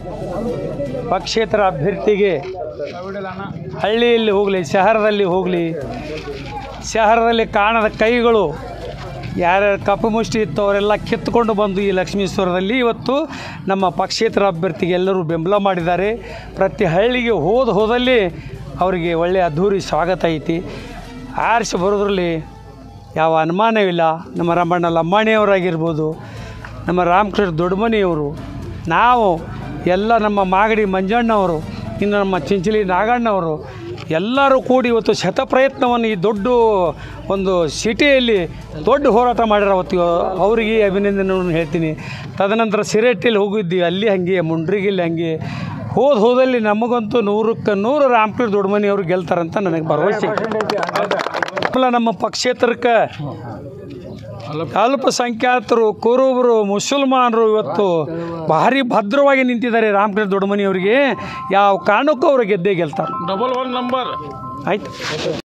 ಪಕ್ಷೇತರ ಅಭ್ಯರ್ಥಿಗೆ ಹಳ್ಳಿಯಲ್ಲಿ ಹೋಗಲಿ ಶಹರದಲ್ಲಿ ಹೋಗಲಿ ಶಹರದಲ್ಲಿ ಕಾಣದ ಕೈಗಳು ಯಾರ್ಯಾರು ಕಪ್ಪು ಮುಷ್ಟಿ ಇತ್ತು ಅವರೆಲ್ಲ ಕಿತ್ತುಕೊಂಡು ಬಂದು ಈ ಲಕ್ಷ್ಮೀಶ್ವರದಲ್ಲಿ ಇವತ್ತು ನಮ್ಮ ಪಕ್ಷೇತರ ಅಭ್ಯರ್ಥಿಗೆ ಎಲ್ಲರೂ ಬೆಂಬಲ ಮಾಡಿದ್ದಾರೆ ಪ್ರತಿ ಹಳ್ಳಿಗೆ ಹೋದ ಹೋದಲ್ಲಿ ಅವರಿಗೆ ಒಳ್ಳೆಯ ಅದ್ಧೂರಿ ಸ್ವಾಗತ ಐತಿ ಆರಿಸಿ ಬರೋದ್ರಲ್ಲಿ ಯಾವ ಅನುಮಾನವಿಲ್ಲ ನಮ್ಮ ರಮಣ್ಣ ಲಂಬಾಣಿಯವರಾಗಿರ್ಬೋದು ನಮ್ಮ ರಾಮಕೃಷ್ಣ ದೊಡ್ಡಮನಿಯವರು ನಾವು ಎಲ್ಲ ನಮ್ಮ ಮಾಗಡಿ ಮಂಜಣ್ಣವರು ಇನ್ನು ನಮ್ಮ ಚಿಂಚಲಿ ನಾಗಣ್ಣವರು ಎಲ್ಲರೂ ಕೂಡಿ ಇವತ್ತು ಶತ ಪ್ರಯತ್ನವನ್ನು ಈ ದೊಡ್ಡ ಒಂದು ಸಿಟಿಯಲ್ಲಿ ದೊಡ್ಡ ಹೋರಾಟ ಮಾಡ್ಯಾರ ಅವತ್ತು ಅವರಿಗೆ ಅಭಿನಂದನೆಯನ್ನು ಹೇಳ್ತೀನಿ ತದನಂತರ ಸಿರೇಟಿಯಲ್ಲಿ ಹೋಗಿದ್ವಿ ಅಲ್ಲಿ ಹಾಗೆ ಮುಂಡ್ರಿಗಿಲ್ಲಿ ಹಾಗೆ ಹೋದ ಹೋದಲ್ಲಿ ನಮಗಂತೂ ನೂರಕ್ಕೆ ನೂರು ರಾಮಕೃಷ್ಣ ದೊಡ್ಡಮನಿಯವರು ಗೆಲ್ತಾರಂತ ನನಗೆ ಭರವಸೆ ಆಮೇಲೆ ನಮ್ಮ ಪಕ್ಷೇತರಕ್ಕೆ ಅಲ್ಪಸಂಖ್ಯಾತರು ಕುರುಬರು ಮುಸಲ್ಮಾನರು ಇವತ್ತು ಭಾರಿ ಭದ್ರವಾಗಿ ನಿಂತಿದ್ದಾರೆ ರಾಮಕೃಷ್ಣ ದೊಡ್ಡಮನಿಯವರಿಗೆ ಯಾವ ಕಾರಣಕ್ಕೂ ಅವರು ಗೆದ್ದೇ ಗೆಲ್ತಾರೆ ಡಬಲ್ ಒನ್ ನಂಬರ್ ಆಯ್ತು